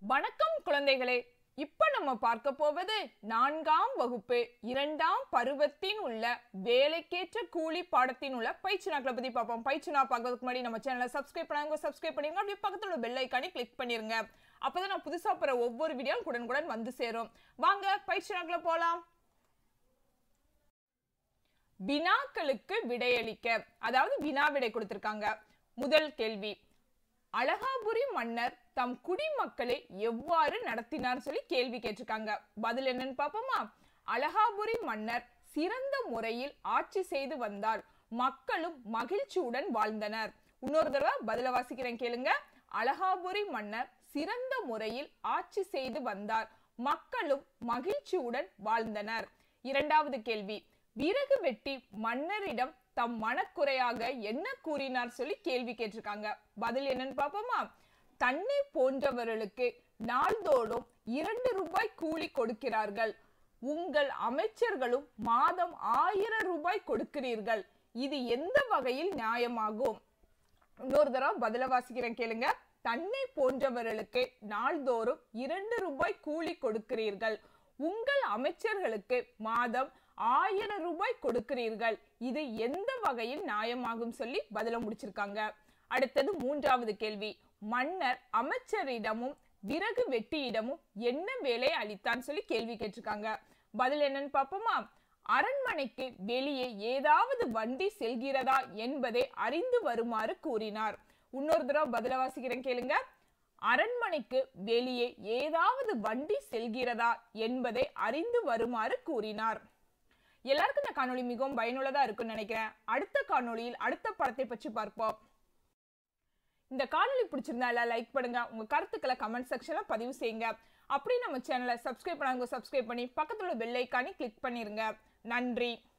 வணக்கம் குழந்தைகளே இப்ப நம்ம பார்க்க போவது நான்காம் வகுப்பு இரண்டாம் பருவத்தின் உள்ள வேலைக்கேற்ற கூலி பாடத்தின் உள்ள பயிற்சி நாட்களை பத்தி பார்ப்போம் பயிற்சி நாள் பார்க்கறதுக்கு முன்னாடி நம்ம சேனலை சப்ஸ்கிரைப் பண்ணாங்க சப்ஸ்கிரைப் பண்ணிருங்க அப்படியே பக்கத்துல உள்ள பெல் ஐக்கானே கிளிக் பண்ணிருங்க அப்பதான் நான் புதுசா போற ஒவ்வொரு வீடியோ உடனுக்குடன் வந்து சேரும் வாங்க பயிற்சி நாட்களை போலாம் வினாக்களுக்கு விடையளிக்க அதாவது வினா விடை கொடுத்திருக்காங்க முதல் கேள்வி அழகாபுரி மன்னர் தம் குடிமக்களை எவ்வாறு நடத்தினார் சொல்லி கேள்வி கேட்டிருக்காங்க பதில் என்னன்னு பாப்போமா அழகாபுரி மன்னர் சிறந்த முறையில் ஆட்சி செய்து வந்தார் மக்களும் மகிழ்ச்சியுடன் வாழ்ந்தனர் இன்னொரு தடவை பதில வாசிக்கிறேன் கேளுங்க அழகாபுரி மன்னர் சிறந்த முறையில் ஆட்சி செய்து வந்தார் மக்களும் மகிழ்ச்சியுடன் வாழ்ந்தனர் இரண்டாவது கேள்வி விறகு வெட்டி மன்னரிடம் தம் மனக்குறையாக என்ன கூறினார் சொல்லி கேள்வி கேட்டிருக்காங்க பதில் என்னன்னு பாப்போமா தன்னை போன்றவர்களுக்கு நாள்தோறும் இரண்டு ரூபாய் கூலி கொடுக்கிறார்கள் உங்கள் அமைச்சர்களும் மாதம் ஆயிரம் ரூபாய் கொடுக்கிறீர்கள் இது எந்த வகையில் நியாயமாகும் இன்னொரு தடவை பதில வாசிக்கிறேன் கேளுங்க தன்னை போன்றவர்களுக்கு நாள்தோறும் இரண்டு ரூபாய் கூலி கொடுக்கிறீர்கள் உங்கள் அமைச்சர்களுக்கு மாதம் ஆயிரம் ரூபாய் கொடுக்கிறீர்கள் இது எந்த வகையில் நியாயமாகும் சொல்லி பதில முடிச்சிருக்காங்க அடுத்தது மூன்றாவது கேள்வி மன்னர் அமைச்சரிடமும் விறகு வெட்டியிடமும் என்ன வேலை அளித்தான் சொல்லி கேள்வி கேட்டிருக்காங்க பதில் என்னன்னு பாப்போமா அரண்மனைக்கு வெளியே ஏதாவது வண்டி செல்கிறதா என்பதை அறிந்து வருமாறு கூறினார் இன்னொரு தடவை பதில வாசிக்கிறேன் கேளுங்க அரண்மனைக்கு வெளியே ஏதாவது வண்டி செல்கிறதா என்பதை அறிந்து வருமாறு கூறினார் எல்லாருக்கும் இந்த காணொளி மிகவும் பயனுள்ளதா இருக்கும்னு நினைக்கிறேன் அடுத்த காணொளியில் அடுத்த படத்தை பற்றி பார்ப்போம் இந்த காணொளி பிடிச்சிருந்தா எல்லாம் லைக் பண்ணுங்க உங்க கருத்துக்களை கமெண்ட் செக்ஷன்ல பதிவு செய்யுங்க அப்படி நம்ம சேனலை சப்ஸ்கிரைப் பண்ணாங்க சப்ஸ்கிரைப் பண்ணி பக்கத்துல உள்ள பெல் ஐக்கானே கிளிக் பண்ணிருங்க நன்றி